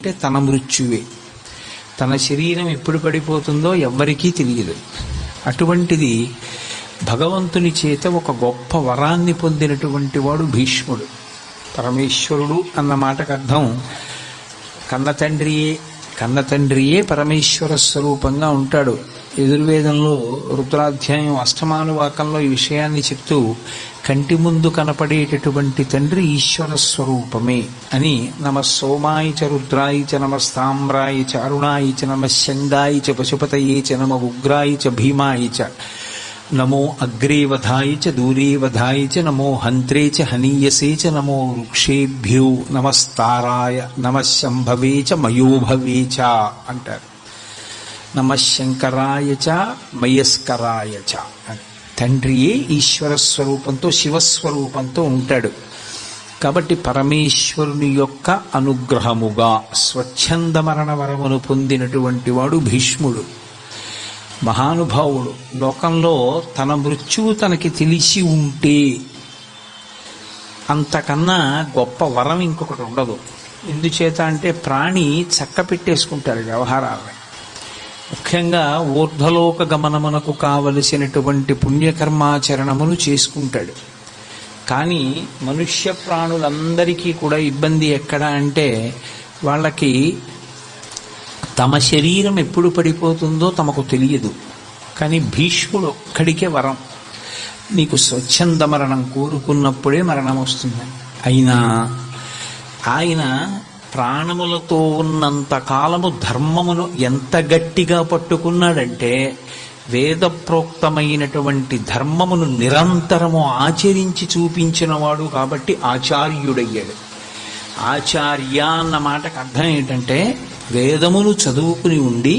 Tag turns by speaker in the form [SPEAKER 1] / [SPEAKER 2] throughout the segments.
[SPEAKER 1] అంటే తన మృత్యువే తన శరీరం ఎప్పుడు పడిపోతుందో ఎవ్వరికీ తెలియదు అటువంటిది భగవంతుని చేత ఒక గొప్ప వరాన్ని పొందినటువంటి వాడు భీష్ముడు పరమేశ్వరుడు అన్న మాటకు అర్థం కన్న తండ్రియే కన్న తండ్రియే పరమేశ్వర స్వరూపంగా ఉంటాడు ఎదుర్వేదంలో రుద్రాధ్యాయం అష్టమానువాకంలో ఈ విషయాన్ని చెప్తూ కంటి ముందు కనపడేటటువంటి తండ్రి ఈశ్వర స్వరూపమే అని నమ సోమాయ చ రుద్రాయ చ నమ స్తామ్రాయ చ అరుణాయ చ నమ శంగాయ చ పశుపతయే చ నమ ఉగ్రాయ చ భీమాయ చ నమో అగ్రే వధాయ చ దూరే వధాయ చ నమో హంత్రే చ హనీయసే చ నమో వృక్షేభ్యో నమస్తారాయ నమ శంభవే చ మయోభవే చ అంటారు నమ శంకరాయ చ మయస్కరాయ చ అని. తండ్రియే ఈశ్వర స్వరూపంతో శివస్వరూపంతో ఉంటాడు కాబట్టి పరమేశ్వరుని యొక్క అనుగ్రహముగా స్వచ్ఛంద మరణ వరమును పొందినటువంటి వాడు భీష్ముడు మహానుభావుడు లోకంలో తన మృత్యువు తనకి తెలిసి ఉంటే అంతకన్నా గొప్ప వరం ఇంకొకటి ఉండదు ఎందుచేత అంటే ప్రాణి చక్క పెట్టేసుకుంటారు వ్యవహారాలని ముఖ్యంగా ఊర్ధ్వలోక గమనమునకు కావలసినటువంటి పుణ్యకర్మాచరణమును చేసుకుంటాడు కానీ మనుష్య ప్రాణులందరికీ కూడా ఇబ్బంది ఎక్కడ అంటే వాళ్ళకి తమ శరీరం ఎప్పుడు పడిపోతుందో తమకు తెలియదు కానీ భీష్ముడు ఒక్కడికే వరం నీకు స్వచ్ఛంద మరణం కోరుకున్నప్పుడే మరణం వస్తుంది అయినా ఆయన ప్రాణములతో ఉన్నంత కాలము ధర్మమును ఎంత గట్టిగా పట్టుకున్నాడంటే వేదప్రోక్తమైనటువంటి ధర్మమును నిరంతరము ఆచరించి చూపించినవాడు కాబట్టి ఆచార్యుడయ్యాడు ఆచార్య అన్న మాటకు అర్థం ఏంటంటే వేదమును చదువుకుని ఉండి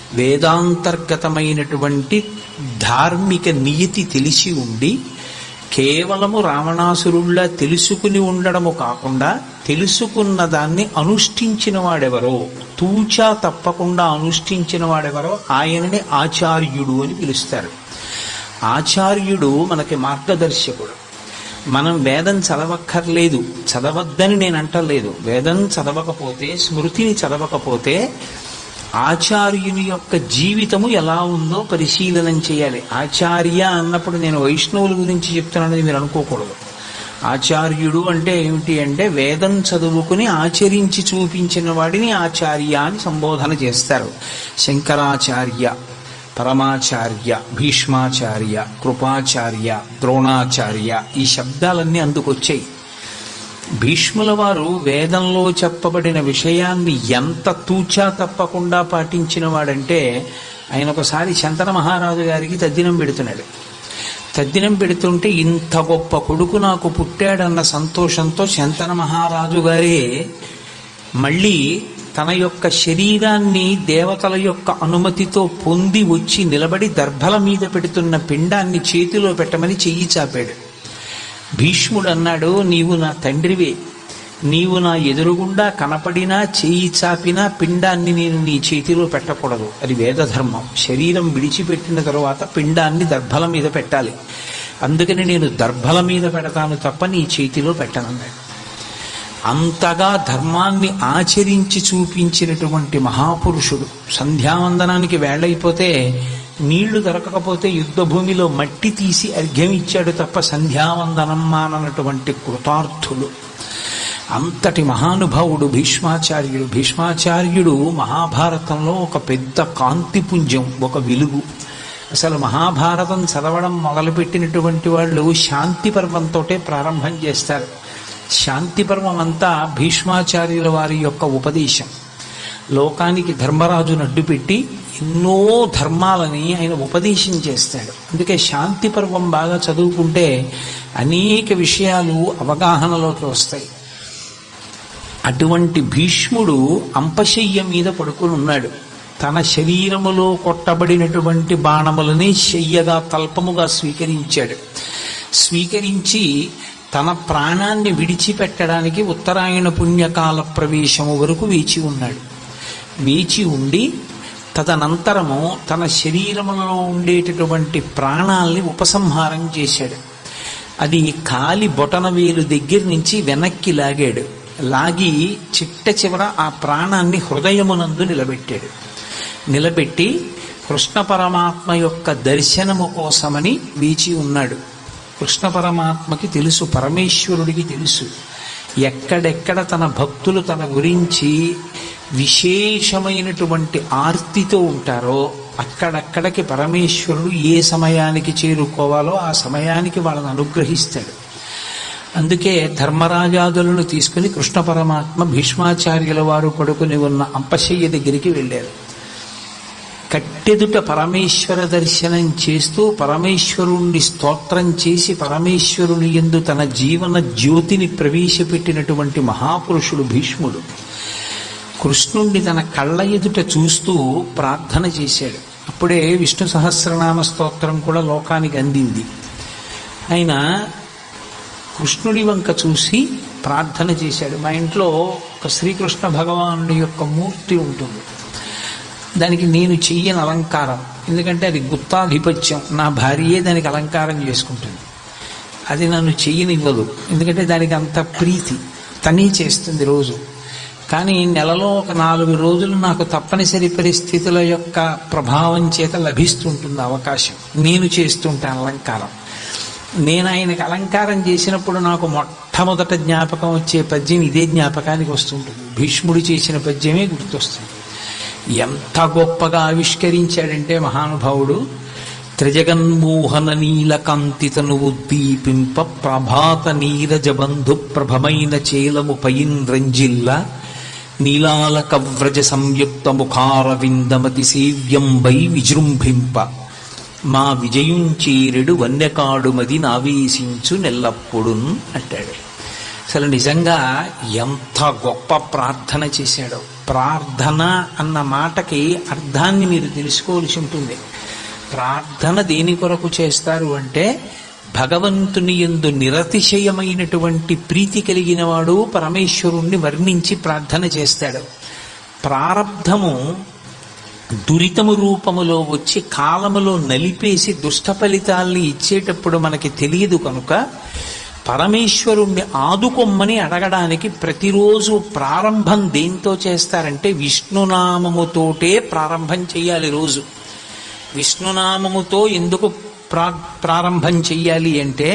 [SPEAKER 1] వేదాంతర్గతమైనటువంటి ధార్మిక నియతి తెలిసి ఉండి కేవలము రావణాసురుల్లా తెలుసుకుని ఉండడము కాకుండా తెలుసుకున్న దాన్ని అనుష్ఠించిన వాడెవరో తూచా తప్పకుండా అనుష్ఠించిన వాడెవరో ఆయనని ఆచార్యుడు అని పిలుస్తారు ఆచార్యుడు మనకి మార్గదర్శకుడు మనం వేదం చదవక్కర్లేదు చదవద్దని నేను అంటలేదు వేదం చదవకపోతే స్మృతిని చదవకపోతే ఆచార్యుని యొక్క జీవితము ఎలా ఉందో పరిశీలనం చేయాలి ఆచార్య అన్నప్పుడు నేను వైష్ణవుల గురించి చెప్తున్నానని మీరు అనుకోకూడదు ఆచార్యుడు అంటే ఏమిటి అంటే వేదం చదువుకుని ఆచరించి చూపించిన వాడిని ఆచార్య అని సంబోధన చేస్తారు శంకరాచార్య పరమాచార్య భీష్మాచార్య కృపాచార్య ద్రోణాచార్య ఈ శబ్దాలన్నీ అందుకొచ్చాయి భీష్ముల వారు వేదంలో చెప్పబడిన విషయాన్ని ఎంత తూచా తప్పకుండా పాటించిన వాడంటే ఆయన ఒకసారి శంతన మహారాజు గారికి తద్దినం పెడుతున్నాడు తద్దినం పెడుతుంటే ఇంత గొప్ప కొడుకు నాకు పుట్టాడన్న సంతోషంతో శంతన మహారాజు గారే మళ్ళీ తన యొక్క శరీరాన్ని దేవతల యొక్క అనుమతితో పొంది వచ్చి నిలబడి దర్భల మీద పెడుతున్న పిండాన్ని చేతిలో పెట్టమని చెయ్యి చాపాడు భీష్ముడు అన్నాడు నీవు నా తండ్రివే నీవు నా ఎదురుగుండా కనపడినా చేయి చాపినా పిండాన్ని నేను నీ చేతిలో పెట్టకూడదు అది వేదధర్మం శరీరం విడిచిపెట్టిన తరువాత పిండాన్ని దర్భల మీద పెట్టాలి అందుకని నేను దర్భల మీద పెడతాను తప్ప నీ చేతిలో పెట్టనన్నాడు అంతగా ధర్మాన్ని ఆచరించి చూపించినటువంటి మహాపురుషుడు సంధ్యావందనానికి వేళైపోతే నీళ్లు దొరకకపోతే యుద్ధ భూమిలో మట్టి తీసి అర్ఘ్యం ఇచ్చాడు తప్ప సంధ్యావందనం మాననటువంటి కృతార్థులు అంతటి మహానుభావుడు భీష్మాచార్యుడు భీష్మాచార్యుడు మహాభారతంలో ఒక పెద్ద కాంతిపుంజం ఒక వెలుగు అసలు మహాభారతం చదవడం మొదలుపెట్టినటువంటి వాళ్ళు శాంతి పర్వంతోటే ప్రారంభం చేస్తారు శాంతి పర్వం అంతా భీష్మాచార్యుల వారి యొక్క ఉపదేశం లోకానికి ధర్మరాజును అడ్డుపెట్టి ఎన్నో ధర్మాలని ఆయన ఉపదేశం చేస్తాడు అందుకే శాంతి పర్వం బాగా చదువుకుంటే అనేక విషయాలు అవగాహనలోకి వస్తాయి అటువంటి భీష్ముడు అంపశయ్య మీద పడుకుని ఉన్నాడు తన శరీరములో కొట్టబడినటువంటి బాణములని శయ్యగా తల్పముగా స్వీకరించాడు స్వీకరించి తన ప్రాణాన్ని విడిచిపెట్టడానికి ఉత్తరాయణ పుణ్యకాల ప్రవేశము వరకు వేచి ఉన్నాడు వేచి ఉండి తదనంతరము తన శరీరములో ఉండేటటువంటి ప్రాణాల్ని ఉపసంహారం చేశాడు అది కాలి బొటన వేలు దగ్గర నుంచి వెనక్కి లాగాడు లాగి చిట్ట చివర ఆ ప్రాణాన్ని హృదయమునందు నిలబెట్టాడు నిలబెట్టి కృష్ణ పరమాత్మ యొక్క దర్శనము కోసమని వేచి ఉన్నాడు కృష్ణ పరమాత్మకి తెలుసు పరమేశ్వరుడికి తెలుసు ఎక్కడెక్కడ తన భక్తులు తన గురించి విశేషమైనటువంటి ఆర్తితో ఉంటారో అక్కడక్కడికి పరమేశ్వరుడు ఏ సమయానికి చేరుకోవాలో ఆ సమయానికి వాళ్ళని అనుగ్రహిస్తాడు అందుకే ధర్మరాజాదులను తీసుకుని కృష్ణ పరమాత్మ భీష్మాచార్యుల వారు పడుకుని ఉన్న అంపశయ్య దగ్గరికి వెళ్ళారు కట్టెదుట పరమేశ్వర దర్శనం చేస్తూ పరమేశ్వరుణ్ణి స్తోత్రం చేసి పరమేశ్వరుని ఎందు తన జీవన జ్యోతిని ప్రవేశపెట్టినటువంటి మహాపురుషుడు భీష్ముడు కృష్ణుణ్ణి తన కళ్ళ ఎదుట చూస్తూ ప్రార్థన చేశాడు అప్పుడే విష్ణు సహస్రనామ స్తోత్రం కూడా లోకానికి అందింది ఆయన కృష్ణుడి వంక చూసి ప్రార్థన చేశాడు మా ఇంట్లో ఒక శ్రీకృష్ణ భగవానుడి యొక్క మూర్తి ఉంటుంది దానికి నేను చెయ్యని అలంకారం ఎందుకంటే అది గుత్తాధిపత్యం నా భార్యే దానికి అలంకారం చేసుకుంటుంది అది నన్ను చెయ్యనివ్వదు ఎందుకంటే దానికి అంత ప్రీతి తనే చేస్తుంది రోజు కానీ నెలలో ఒక నాలుగు రోజులు నాకు తప్పనిసరి పరిస్థితుల యొక్క ప్రభావం చేత లభిస్తుంటుంది అవకాశం నేను చేస్తుంటాను అలంకారం నేను ఆయనకి అలంకారం చేసినప్పుడు నాకు మొట్టమొదట జ్ఞాపకం వచ్చే పద్యం ఇదే జ్ఞాపకానికి వస్తుంటుంది భీష్ముడు చేసిన పద్యమే గుర్తొస్తుంది ఎంత గొప్పగా ఆవిష్కరించాడంటే మహానుభావుడు త్రిజగన్మోహన నీలకాంతితను ఉద్దీపింప ప్రభాత నీరజబంధు ప్రభమైన చేలము పైన్రంజిల్ల నీలాలక వ్రజ సంయుక్త ముఖార విందమతి సేవ్యంబై విజృంభింప మా విజయుంచీరెడు వన్యకాడుమది నావేశించు నెల్లప్పుడున్ అంటాడు అసలు నిజంగా ఎంత గొప్ప ప్రార్థన చేశాడో ప్రార్థన అన్న మాటకి అర్థాన్ని మీరు తెలుసుకోవాల్సి ఉంటుంది ప్రార్థన దేని కొరకు చేస్తారు అంటే భగవంతుని ఎందు నిరతిశయమైనటువంటి ప్రీతి కలిగిన వాడు పరమేశ్వరుణ్ణి వర్ణించి ప్రార్థన చేస్తాడు ప్రారబ్ధము దురితము రూపములో వచ్చి కాలములో నలిపేసి దుష్ట ఫలితాల్ని ఇచ్చేటప్పుడు మనకి తెలియదు కనుక పరమేశ్వరుణ్ణి ఆదుకొమ్మని అడగడానికి ప్రతిరోజు ప్రారంభం దేంతో చేస్తారంటే విష్ణునామముతోటే ప్రారంభం చేయాలి రోజు విష్ణునామముతో ఎందుకు ప్రా ప్రారంభం చెయ్యాలి అంటే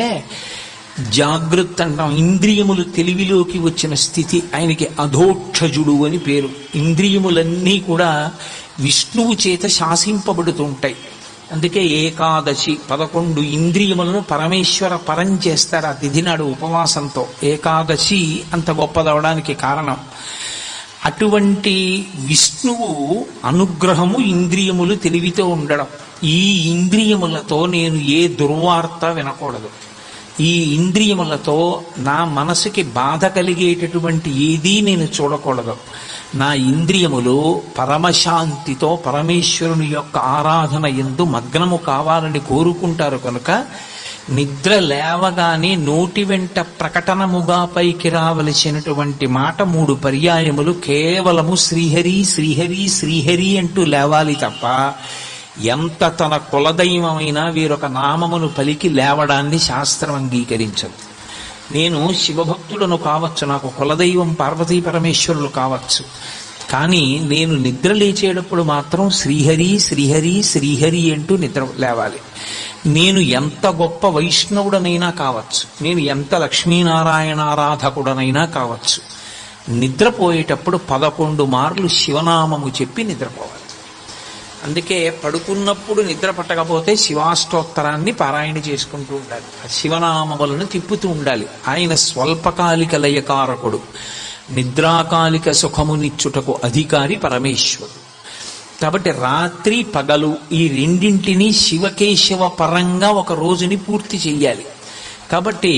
[SPEAKER 1] జాగృత్ అంటాం ఇంద్రియములు తెలివిలోకి వచ్చిన స్థితి ఆయనకి అధోక్షజుడు అని పేరు ఇంద్రియములన్నీ కూడా విష్ణువు చేత శాసింపబడుతుంటాయి అందుకే ఏకాదశి పదకొండు ఇంద్రియములను పరమేశ్వర పరం చేస్తారు ఆ తిథి నాడు ఉపవాసంతో ఏకాదశి అంత గొప్పదవడానికి కారణం అటువంటి విష్ణువు అనుగ్రహము ఇంద్రియములు తెలివితో ఉండడం ఈ ఇంద్రియములతో నేను ఏ దుర్వార్త వినకూడదు ఈ ఇంద్రియములతో నా మనసుకి బాధ కలిగేటటువంటి ఏదీ నేను చూడకూడదు నా ఇంద్రియములు పరమశాంతితో పరమేశ్వరుని యొక్క ఆరాధన ఎందు మగ్నము కావాలని కోరుకుంటారు కనుక నిద్ర లేవగానే నోటి వెంట ప్రకటనముగా పైకి రావలసినటువంటి మాట మూడు పర్యాయములు కేవలము శ్రీహరి శ్రీహరి శ్రీహరి అంటూ లేవాలి తప్ప ఎంత తన కులదైవమైనా వీరొక నామమును పలికి లేవడాన్ని శాస్త్రం అంగీకరించదు నేను శివభక్తులను కావచ్చు నాకు కులదైవం పార్వతీ పరమేశ్వరులు కావచ్చు కానీ నేను నిద్ర లేచేటప్పుడు మాత్రం శ్రీహరి శ్రీహరి శ్రీహరి అంటూ నిద్ర లేవాలి నేను ఎంత గొప్ప వైష్ణవుడనైనా కావచ్చు నేను ఎంత లక్ష్మీనారాయణారాధకుడనైనా కావచ్చు నిద్రపోయేటప్పుడు పదకొండు మార్లు శివనామము చెప్పి నిద్రపోవాలి అందుకే పడుకున్నప్పుడు నిద్ర పట్టకపోతే శివాష్టోత్తరాన్ని పారాయణ చేసుకుంటూ ఉండాలి ఆ శివనామములను తిప్పుతూ ఉండాలి ఆయన స్వల్పకాలిక లయకారకుడు నిద్రాకాలిక సుఖమునిచ్చుటకు అధికారి పరమేశ్వరుడు కాబట్టి రాత్రి పగలు ఈ రెండింటినీ శివకేశవ పరంగా ఒక రోజుని పూర్తి చెయ్యాలి కాబట్టి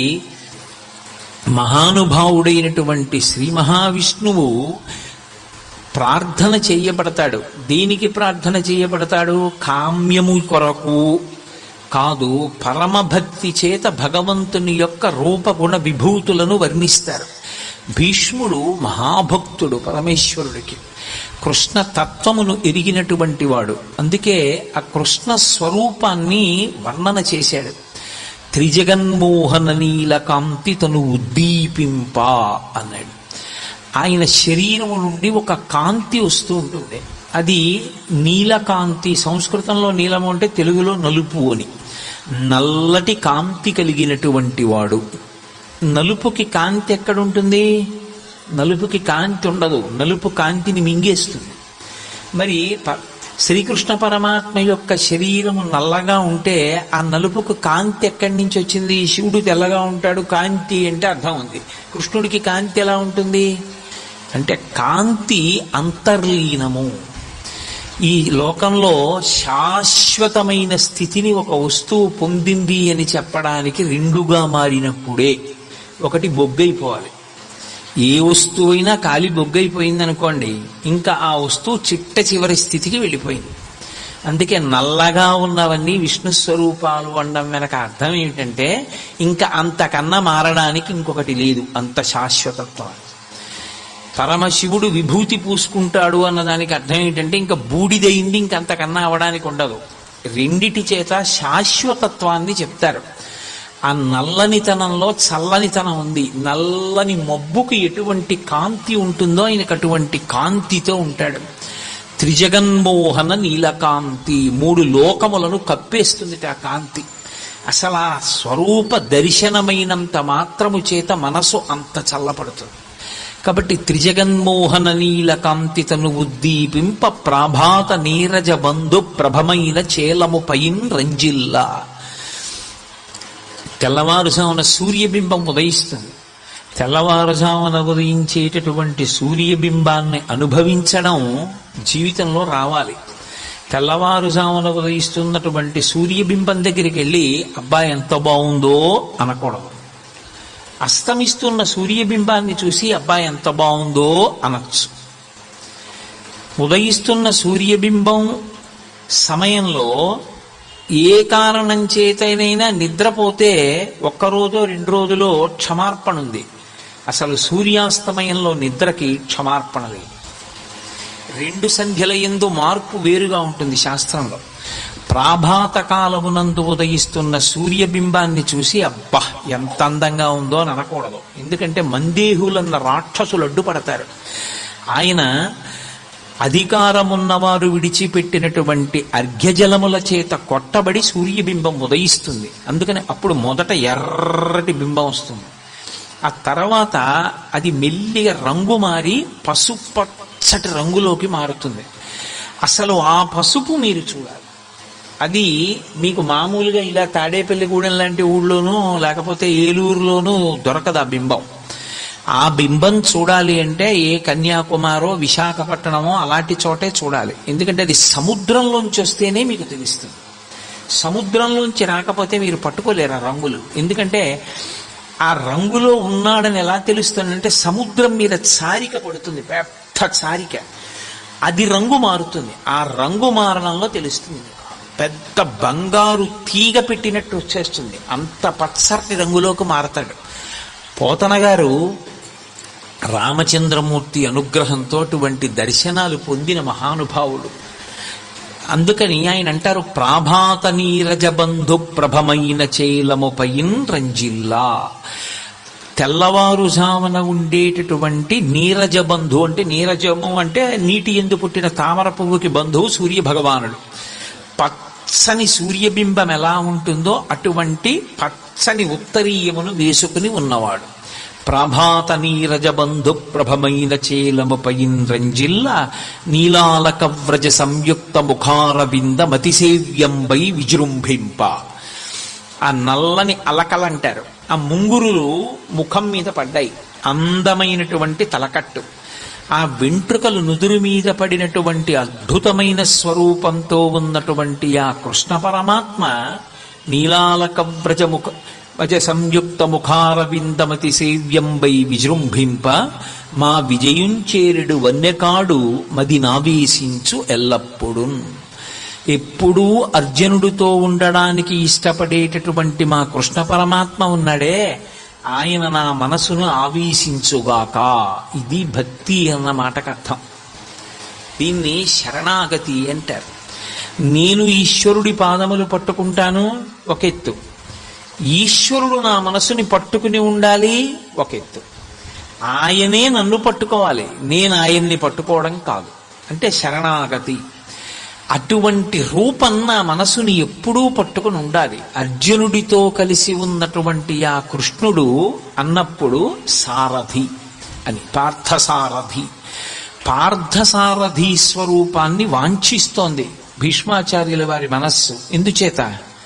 [SPEAKER 1] మహానుభావుడైనటువంటి శ్రీ మహావిష్ణువు ప్రార్థన చేయబడతాడు దేనికి ప్రార్థన చేయబడతాడు కామ్యము కొరకు కాదు పరమభక్తి చేత భగవంతుని యొక్క రూపగుణ విభూతులను వర్ణిస్తారు భీష్ముడు మహాభక్తుడు పరమేశ్వరుడికి కృష్ణ తత్వమును ఎరిగినటువంటి వాడు అందుకే ఆ కృష్ణ స్వరూపాన్ని వర్ణన చేశాడు త్రిజగన్మోహన నీల కాంతి తను ఉద్దీపింప అన్నాడు ఆయన శరీరం నుండి ఒక కాంతి వస్తూ ఉంటుంది అది నీలకాంతి సంస్కృతంలో నీలము అంటే తెలుగులో నలుపు అని నల్లటి కాంతి కలిగినటువంటి వాడు నలుపుకి కాంతి ఎక్కడుంటుంది నలుపుకి కాంతి ఉండదు నలుపు కాంతిని మింగేస్తుంది మరి ప- శ్రీకృష్ణ పరమాత్మ యొక్క శరీరము నల్లగా ఉంటే ఆ నలుపుకు కాంతి ఎక్కడి నుంచి వచ్చింది శివుడు తెల్లగా ఉంటాడు కాంతి అంటే అర్థం ఉంది కృష్ణుడికి కాంతి ఎలా ఉంటుంది అంటే కాంతి అంతర్లీనము ఈ లోకంలో శాశ్వతమైన స్థితిని ఒక వస్తువు పొందింది అని చెప్పడానికి రెండుగా మారినప్పుడే ఒకటి బొగ్గైపోవాలి ఏ వస్తువు అయినా కాలి బొగ్గైపోయింది అనుకోండి ఇంకా ఆ వస్తువు చిట్ట చివరి స్థితికి వెళ్ళిపోయింది అందుకే నల్లగా ఉన్నవన్నీ విష్ణు స్వరూపాలు అనడం వెనక అర్థం ఏమిటంటే ఇంకా అంతకన్నా మారడానికి ఇంకొకటి లేదు అంత శాశ్వతత్వం పరమశివుడు విభూతి పూసుకుంటాడు అన్నదానికి అర్థం ఏంటంటే ఇంకా బూడిదయింది ఇంకంతకన్నా అవడానికి ఉండదు రెండిటి చేత శాశ్వతత్వాన్ని చెప్తారు ఆ నల్లనితనంలో చల్లనితనం ఉంది నల్లని మబ్బుకి ఎటువంటి కాంతి ఉంటుందో ఆయనకు అటువంటి కాంతితో ఉంటాడు త్రిజగన్మోహన నీలకాంతి మూడు లోకములను కప్పేస్తుంది ఆ కాంతి అసలు ఆ స్వరూప దర్శనమైనంత మాత్రము చేత మనసు అంత చల్లపడుతుంది కాబట్టి త్రిజగన్మోహన నీల కాంతితను ఉద్దీపింప ప్రాభాత నీరజ బంధు ప్రభమైన చేలము పైన్ రంజిల్లా తెల్లవారుజామున సూర్యబింబం ఉదయిస్తుంది తెల్లవారుజామున ఉదయించేటటువంటి సూర్యబింబాన్ని అనుభవించడం జీవితంలో రావాలి తెల్లవారుజామున ఉదయిస్తున్నటువంటి సూర్యబింబం దగ్గరికి వెళ్ళి అబ్బాయి ఎంత బాగుందో అనకూడదు అస్తమిస్తున్న సూర్యబింబాన్ని చూసి అబ్బాయి ఎంత బాగుందో అనొచ్చు ఉదయిస్తున్న సూర్యబింబం సమయంలో ఏ కారణం చేతనైనా నిద్రపోతే ఒక్కరోజో రెండు రోజులో క్షమార్పణ ఉంది అసలు సూర్యాస్తమయంలో నిద్రకి క్షమార్పణ లేదు రెండు సంధ్యల ఎందు మార్పు వేరుగా ఉంటుంది శాస్త్రంలో ప్రాభాత కాలమునందు ఉదయిస్తున్న సూర్యబింబాన్ని చూసి అబ్బా ఎంత అందంగా ఉందో అని అనకూడదు ఎందుకంటే మందేహులన్న రాక్షసులు అడ్డుపడతారు ఆయన అధికారమున్నవారు విడిచిపెట్టినటువంటి అర్ఘ్యజలముల చేత కొట్టబడి సూర్యబింబం ఉదయిస్తుంది అందుకని అప్పుడు మొదట ఎర్రటి బింబం వస్తుంది ఆ తర్వాత అది మెల్లిగా రంగు మారి పసుపచ్చటి రంగులోకి మారుతుంది అసలు ఆ పసుపు మీరు చూడాలి అది మీకు మామూలుగా ఇలా తాడేపల్లిగూడెం లాంటి ఊళ్ళోనూ లేకపోతే ఏలూరులోనూ దొరకదు ఆ బింబం ఆ బింబం చూడాలి అంటే ఏ కన్యాకుమారో విశాఖపట్నమో అలాంటి చోటే చూడాలి ఎందుకంటే అది సముద్రంలోంచి వస్తేనే మీకు తెలుస్తుంది సముద్రంలోంచి రాకపోతే మీరు పట్టుకోలేరు ఆ రంగులు ఎందుకంటే ఆ రంగులో ఉన్నాడని ఎలా తెలుస్తుందంటే సముద్రం మీద చారిక పడుతుంది పెద్ద చారిక అది రంగు మారుతుంది ఆ రంగు మారడంలో తెలుస్తుంది పెద్ద బంగారు తీగ పెట్టినట్టు వచ్చేస్తుంది అంత పచ్చటి రంగులోకి మారతాడు పోతన గారు రామచంద్రమూర్తి అనుగ్రహంతో అటువంటి దర్శనాలు పొందిన మహానుభావుడు అందుకని ఆయన అంటారు ప్రాభాత నీరజ బంధు ప్రభమైన చేలముపైన్ రంజిల్లా తెల్లవారుజామున ఉండేటటువంటి నీరజ బంధు అంటే నీరజము అంటే నీటి ఎందు పుట్టిన తామర పువ్వుకి బంధువు సూర్య భగవానుడు పచ్చని సూర్యబింబం ఎలా ఉంటుందో అటువంటి పచ్చని ఉత్తరీయమును వేసుకుని ఉన్నవాడు ప్రభాత నీరజ బంధు ప్రభమైన చేలముపైన్ రంజిల్ల నీలాలక వ్రజ సంయుక్త ముఖార బింద మతిసేవ్యంబై విజృంభింప ఆ నల్లని అలకలంటారు ఆ ముంగురులు ముఖం మీద పడ్డాయి అందమైనటువంటి తలకట్టు ఆ వెంట్రుకలు నుదురు మీద పడినటువంటి అద్భుతమైన స్వరూపంతో ఉన్నటువంటి ఆ కృష్ణ పరమాత్మ నీలాలక వ్రజముఖ వజ సంయుక్త ముఖార విందమతి సేవ్యంబై విజృంభింప మా విజయుంచేరుడు వన్యకాడు మది నావేశించు ఎల్లప్పుడూ ఎప్పుడూ అర్జునుడితో ఉండడానికి ఇష్టపడేటటువంటి మా కృష్ణ పరమాత్మ ఉన్నాడే ఆయన నా మనసును ఆవేశించుగాక ఇది భక్తి అన్న మాటకు అర్థం దీన్ని శరణాగతి అంటారు నేను ఈశ్వరుడి పాదములు పట్టుకుంటాను ఒక ఎత్తు ఈశ్వరుడు నా మనసుని పట్టుకుని ఉండాలి ఒక ఎత్తు ఆయనే నన్ను పట్టుకోవాలి నేను ఆయన్ని పట్టుకోవడం కాదు అంటే శరణాగతి అటువంటి రూపం నా మనసుని ఎప్పుడూ పట్టుకుని ఉండాలి అర్జునుడితో కలిసి ఉన్నటువంటి ఆ కృష్ణుడు అన్నప్పుడు సారథి అని పార్థసారథి పార్థసారథి స్వరూపాన్ని వాంఛిస్తోంది భీష్మాచార్యుల వారి మనస్సు ఎందుచేత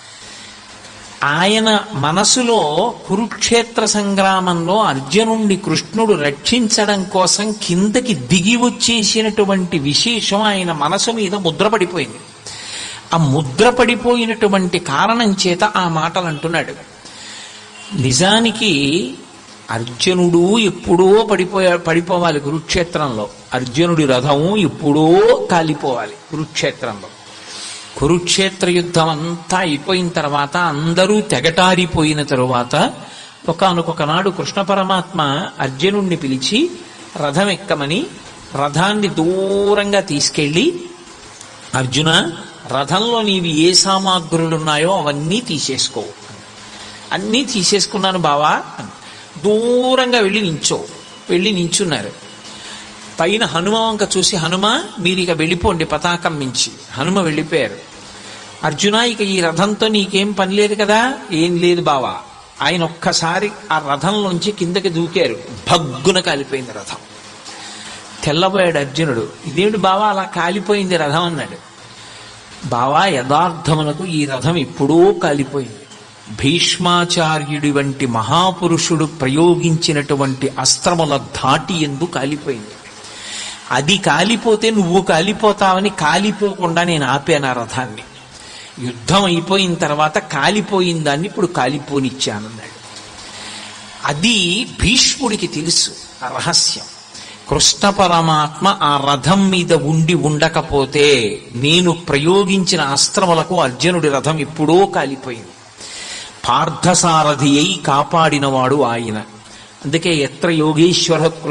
[SPEAKER 1] ఆయన మనసులో కురుక్షేత్ర సంగ్రామంలో అర్జునుణ్ణి కృష్ణుడు రక్షించడం కోసం కిందకి దిగి వచ్చేసినటువంటి విశేషం ఆయన మనసు మీద ముద్రపడిపోయింది ఆ ముద్రపడిపోయినటువంటి కారణం చేత ఆ మాటలు అంటున్నాడు నిజానికి అర్జునుడు ఎప్పుడో పడిపోయా పడిపోవాలి కురుక్షేత్రంలో అర్జునుడి రథం ఎప్పుడో కాలిపోవాలి కురుక్షేత్రంలో కురుక్షేత్ర యుద్ధం అంతా అయిపోయిన తర్వాత అందరూ తెగటారిపోయిన తరువాత ఒకనొకనాడు కృష్ణ పరమాత్మ అర్జునుణ్ణి పిలిచి రథం ఎక్కమని రథాన్ని దూరంగా తీసుకెళ్ళి అర్జున రథంలో నీవి ఏ సామాగ్రులున్నాయో అవన్నీ తీసేసుకో అన్నీ తీసేసుకున్నాను బావా దూరంగా వెళ్ళి నించో వెళ్ళి నించున్నారు పైన హనుమ వంక చూసి హనుమ మీరు ఇక వెళ్ళిపోండి పతాకం మించి హనుమ వెళ్ళిపోయారు అర్జున ఇక ఈ రథంతో నీకేం పని లేదు కదా ఏం లేదు బావా ఆయన ఒక్కసారి ఆ రథంలోంచి కిందకి దూకారు భగ్గున కాలిపోయింది రథం తెల్లబోయాడు అర్జునుడు ఇదేమిటి బావా అలా కాలిపోయింది రథం అన్నాడు బావా యథార్థమునకు ఈ రథం ఎప్పుడో కాలిపోయింది భీష్మాచార్యుడి వంటి మహాపురుషుడు ప్రయోగించినటువంటి అస్త్రముల ధాటి ఎందు కాలిపోయింది అది కాలిపోతే నువ్వు కాలిపోతావని కాలిపోకుండా నేను ఆపాను ఆ రథాన్ని యుద్ధం అయిపోయిన తర్వాత కాలిపోయిన దాన్ని ఇప్పుడు కాలిపోనిచ్చానన్నాడు అది భీష్ముడికి తెలుసు ఆ రహస్యం కృష్ణ పరమాత్మ ఆ రథం మీద ఉండి ఉండకపోతే నేను ప్రయోగించిన అస్త్రములకు అర్జునుడి రథం ఎప్పుడో కాలిపోయింది పార్థసారథి అయి కాపాడినవాడు ఆయన అందుకే ఎత్ర యోగేశ్వర